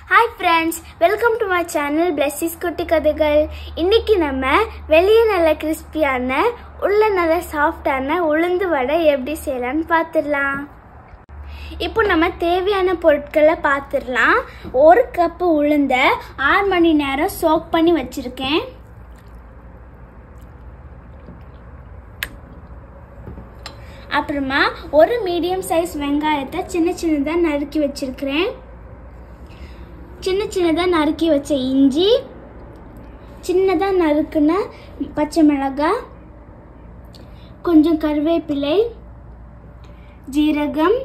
hi friends welcome to my channel Blessy's குட்டி கதைகள் இன்னைக்கு நம்ம வெளியே நல்ல கிறிஸ்பியான உள்ள நல்ல சாஃப்டான உளுந்து வடை எப்படி செய்யலாம்னு பார்த்துடலாம் இப்போ நம்ம தேவையான பொருட்களை பார்த்துடலாம் ஒரு கப்பு உளுந்த ஆறு மணி நேரம் சோக் பண்ணி வச்சுருக்கேன் அப்புறமா ஒரு மீடியம் சைஸ் வெங்காயத்தை சின்ன சின்னதாக நறுக்கி வச்சிருக்கிறேன் சின்ன சின்னதாக நறுக்கி வச்ச இஞ்சி சின்னதாக நறுக்குன பச்சை மிளகாய் கொஞ்சம் கருவேப்பிலை ஜீரகம்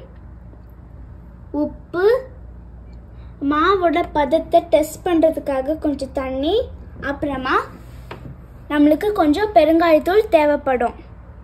உப்பு மாவோட பதத்தை டெஸ்ட் பண்ணுறதுக்காக கொஞ்சம் தண்ணி அப்புறமா நம்மளுக்கு கொஞ்சம் பெருங்காயத்தூள் தேவைப்படும்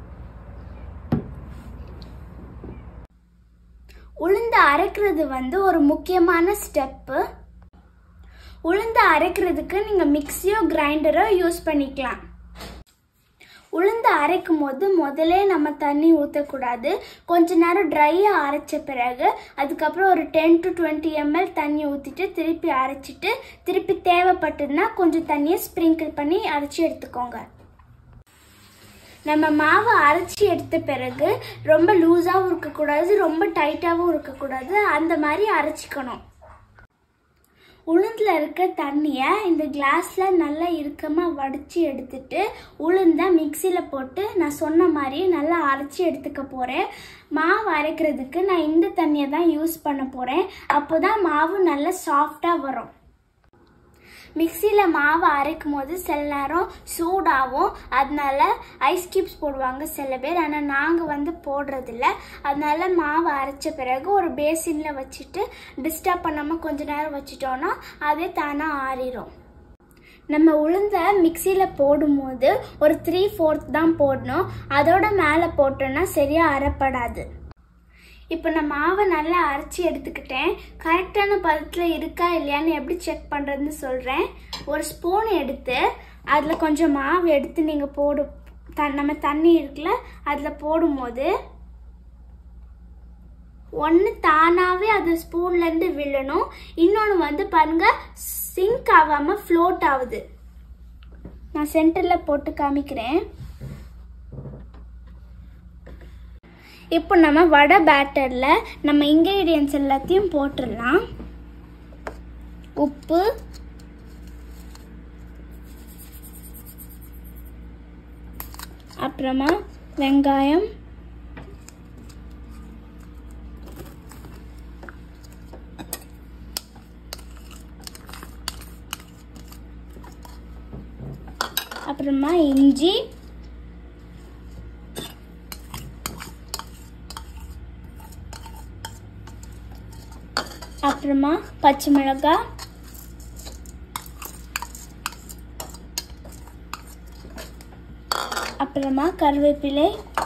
உளுந்து அரைக்கிறது வந்து ஒரு முக்கியமான ஸ்டெப்பு உளுந்து அரைக்கிறதுக்கு நீங்கள் மிக்சியோ கிரைண்டரோ யூஸ் பண்ணிக்கலாம் உளுந்து அரைக்கும் போது முதலே நம்ம தண்ணி ஊற்றக்கூடாது கொஞ்ச நேரம் ட்ரையாக அரைச்ச பிறகு அதுக்கப்புறம் ஒரு டென் டு டுவெண்ட்டி எம்எல் தண்ணி ஊற்றிட்டு திருப்பி அரைச்சிட்டு திருப்பி தேவைப்பட்டதுன்னா கொஞ்சம் தண்ணியை ஸ்ப்ரிங்கிள் பண்ணி அரைச்சி எடுத்துக்கோங்க நம்ம மாவை அரைச்சி எடுத்த பிறகு ரொம்ப லூஸாகவும் இருக்கக்கூடாது ரொம்ப டைட்டாகவும் இருக்கக்கூடாது அந்த மாதிரி அரைச்சிக்கணும் உளுந்தில் இருக்க தண்ணியை இந்த கிளாஸில் நல்லா இறுக்கமாக வடித்து எடுத்துட்டு உளுந்தை மிக்சியில் போட்டு நான் சொன்ன மாதிரி நல்லா அரைச்சி எடுத்துக்க போகிறேன் மாவு அரைக்கிறதுக்கு நான் இந்த தண்ணியை தான் யூஸ் பண்ண போகிறேன் அப்போ தான் மாவு நல்லா சாஃப்டாக வரும் மிக்சியில் மாவு அரைக்கும் போது சில நேரம் சூடாகும் அதனால ஐஸ் கியூப்ஸ் போடுவாங்க சில பேர் ஆனால் நாங்கள் வந்து போடுறதில்ல அதனால மாவு அரைச்ச பிறகு ஒரு பேசினில் வச்சுட்டு டிஸ்டர்ப் பண்ணாமல் கொஞ்ச நேரம் வச்சுட்டோன்னா அதே தானாக ஆறிடும் நம்ம உளுந்த மிக்சியில் போடும்போது ஒரு த்ரீ ஃபோர்த் தான் போடணும் அதோட மேலே போட்டோன்னா சரியாக அரைப்படாது இப்போ நான் மாவை நல்லா அரைச்சி எடுத்துக்கிட்டேன் கரெக்டான பதத்தில் இருக்கா இல்லையான்னு எப்படி செக் பண்ணுறதுன்னு சொல்கிறேன் ஒரு ஸ்பூன் எடுத்து அதில் கொஞ்சம் மாவு எடுத்து நீங்கள் போடு த நம்ம தண்ணி இருக்குல்ல அதில் போடும்போது ஒன்று தானாகவே அது ஸ்பூன்லேருந்து விழணும் இன்னொன்று வந்து பாருங்கள் சிங்க் ஆகாமல் ஃப்ளோட் ஆகுது நான் சென்டரில் போட்டு காமிக்கிறேன் இப்போ நம்ம வடை பேட்டரில் நம்ம இன்க்ரீடியன்ஸ் எல்லாத்தையும் போட்டுடலாம் உப்பு அப்புறமா வெங்காயம் அப்புறமா இஞ்சி அப்புறமா பச்சை மிளகாய் அப்புறமா கருவேப்பிலை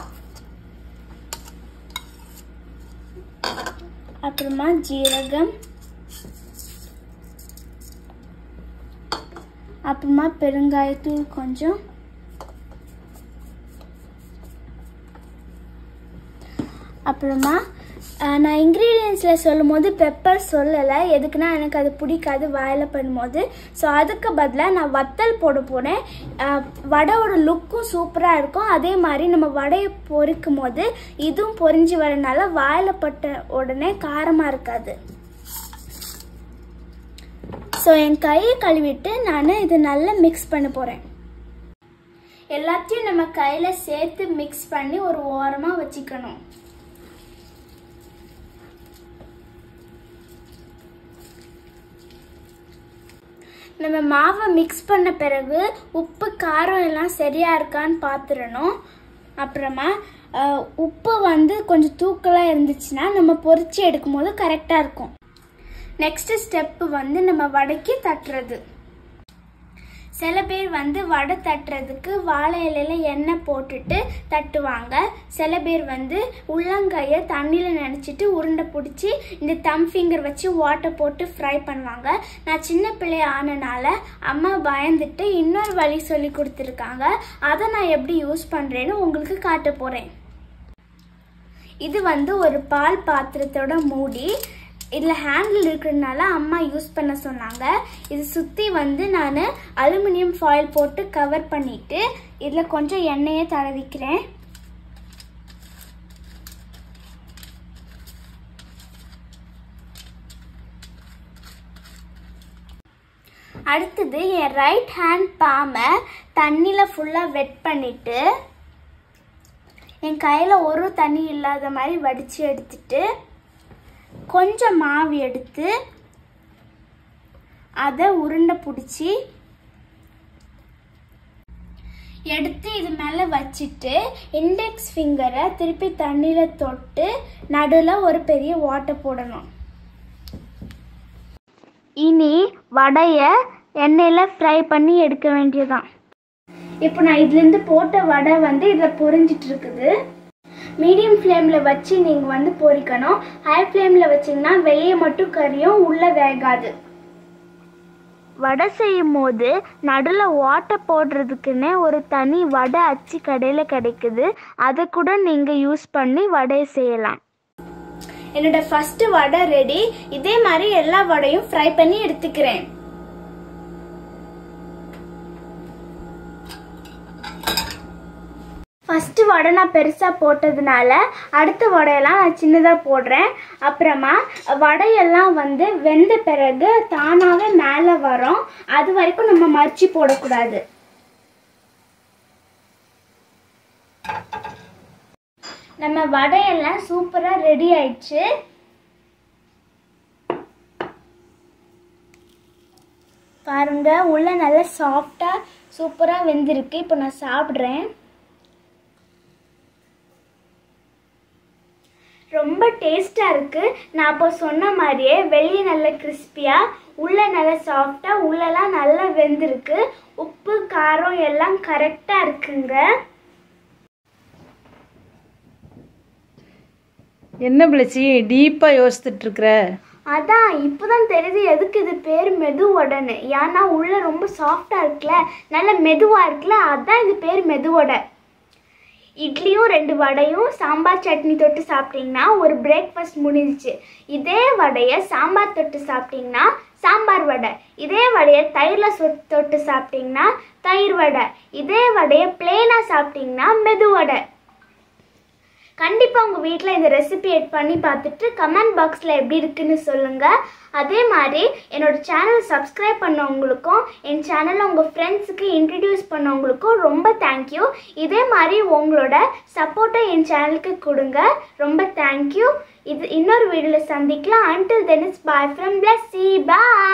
அப்புறமா ஜீரகம் அப்புறமா பெருங்காயத்தூள் கொஞ்சம் அப்புறமா நான் இன்க்ரீடியன்ஸில் சொல்லும் போது பெப்பர் சொல்லலை எதுக்குன்னா எனக்கு அது பிடிக்காது வாயில் பண்ணும்போது ஸோ அதுக்கு பதிலாக நான் வத்தல் போட போனேன் வடையோட லுக்கும் சூப்பராக இருக்கும் அதே மாதிரி நம்ம வடையை பொரிக்கும் போது இதுவும் பொரிஞ்சு வரனால வாயில் பட்ட உடனே காரமாக இருக்காது ஸோ என் கையை கழுவிட்டு நான் இதை நல்லா மிக்ஸ் பண்ண போகிறேன் எல்லாத்தையும் நம்ம கையில் சேர்த்து மிக்ஸ் பண்ணி ஒரு ஓரமாக வச்சுக்கணும் நம்ம மாவை மிக்ஸ் பண்ண பிறகு உப்பு காரம் எல்லாம் சரியாக இருக்கான்னு பார்த்துடணும் அப்புறமா உப்பு வந்து கொஞ்சம் தூக்கலாக இருந்துச்சுன்னா நம்ம பொறிச்சு எடுக்கும் போது கரெக்டாக இருக்கும் நெக்ஸ்ட் ஸ்டெப்பு வந்து நம்ம வடைக்கு தட்டுறது சில பேர் வந்து வடை தட்டுறதுக்கு வாழை இலையில எண்ணெய் போட்டுட்டு தட்டுவாங்க சில பேர் வந்து உள்ளங்கையை தண்ணியில் நினச்சிட்டு உருண்டை பிடிச்சி இந்த தம் ஃபிங்கர் வச்சு வாட்டர் போட்டு ஃப்ரை பண்ணுவாங்க நான் சின்ன பிள்ளை ஆனனால அம்மா பயந்துட்டு இன்னொரு வழி சொல்லி கொடுத்துருக்காங்க அதை நான் எப்படி யூஸ் பண்ணுறேன்னு உங்களுக்கு காட்ட போகிறேன் இது வந்து ஒரு பால் பாத்திரத்தோட மூடி இதில் ஹேண்டில் இருக்கிறதுனால அம்மா யூஸ் பண்ண சொன்னாங்க இது சுற்றி வந்து நான் அலுமினியம் ஃபாயில் போட்டு கவர் பண்ணிவிட்டு இதில் கொஞ்சம் எண்ணெயை தடவிக்கிறேன் அடுத்தது என் ரைட் ஹேண்ட் பாமை தண்ணியில் ஃபுல்லாக வெட் பண்ணிவிட்டு என் கையில் ஒரு தண்ணி இல்லாத மாதிரி வடித்து எடுத்துட்டு கொஞ்சம் மாவு எடுத்து அதை உருண்டை பிடிச்சி எடுத்து இது மேலே வச்சுட்டு இண்டெக்ஸ் ஃபிங்கரை திருப்பி தண்ணியில் தொட்டு நடுவில் ஒரு பெரிய ஓட்டை போடணும் இனி வடையை எண்ணெயில் ஃப்ரை பண்ணி எடுக்க வேண்டியதான் இப்போ நான் இதுலேருந்து போட்ட வடை வந்து இதில் பொரிஞ்சிட்டு இருக்குது மீடியம் ஃப்ளேமில் வச்சு நீங்கள் வந்து பொரிக்கணும் ஹை ஃப்ளேமில் வச்சிங்கன்னா வெளியே மட்டும் கறியும் உள்ளே வேகாது வடை செய்யும் போது நடுவில் ஓட்டை போடுறதுக்குன்னே ஒரு தனி வடை அச்சு கடையில் கிடைக்குது அதை கூட நீங்கள் யூஸ் பண்ணி வடையை செய்யலாம் என்னோட ஃபர்ஸ்ட் வடை ரெடி இதே மாதிரி எல்லா வடையும் ஃப்ரை பண்ணி எடுத்துக்கிறேன் ஃபஸ்ட்டு வடை நான் பெருசாக போட்டதுனால அடுத்த வடையெல்லாம் நான் சின்னதாக போடுறேன் அப்புறமா வடையெல்லாம் வந்து வெந்த பிறகு தானாகவே மேலே வரும் அது வரைக்கும் நம்ம மறிச்சு போடக்கூடாது நம்ம வடையெல்லாம் சூப்பராக ரெடி ஆயிடுச்சு பாருங்க உள்ள நல்லா சாஃப்டாக சூப்பராக வெந்திருக்கு இப்போ நான் சாப்பிட்றேன் ரொம்ப டேஸ்ட்டாக இருக்குது நான் அப்போ சொன்ன மாதிரியே வெளியே நல்ல கிறிஸ்பியாக உள்ளே நல்லா சாஃப்டாக உள்ளெல்லாம் நல்லா வெந்திருக்கு உப்பு காரம் எல்லாம் கரெக்டாக இருக்குங்க என்ன பிளச்சி டீப்பா யோசித்துட்டு இருக்கிற அதான் இப்போதான் தெரியுது எதுக்கு இது பேர் மெதுவடைன்னு ஏன்னா உள்ள ரொம்ப சாஃப்டாக இருக்குல்ல நல்ல மெதுவாக இருக்குல்ல அதான் இது பேர் மெதுவடை இட்லியும் ரெண்டு வடையும் சாம்பார் சட்னி தொட்டு சாப்பிட்டீங்கன்னா ஒரு பிரேக்ஃபாஸ்ட் முடிஞ்சிச்சு இதே வடையை சாம்பார் தொட்டு சாப்பிட்டீங்கன்னா சாம்பார் வடை இதே வடையை தயிரில் சொ தொட்டு சாப்பிட்டீங்கன்னா தயிர் வடை இதே வடையை பிளெயினாக சாப்பிட்டீங்கன்னா மெதுவடை கண்டிப்பாக உங்கள் வீட்டில் இந்த ரெசிபி எட் பண்ணி பார்த்துட்டு கமெண்ட் பாக்ஸில் எப்படி இருக்குன்னு சொல்லுங்கள் அதே மாதிரி என்னோட சேனல் சப்ஸ்கிரைப் பண்ணவங்களுக்கும் என் சேனலை உங்கள் ஃப்ரெண்ட்ஸுக்கு இன்ட்ரடியூஸ் பண்ணவங்களுக்கும் ரொம்ப தேங்க்யூ இதே மாதிரி உங்களோட சப்போர்ட்டை என் சேனலுக்கு கொடுங்க ரொம்ப தேங்க்யூ இது இன்னொரு வீடியோவில் சந்திக்கலாம் until then is bye from Blessy bye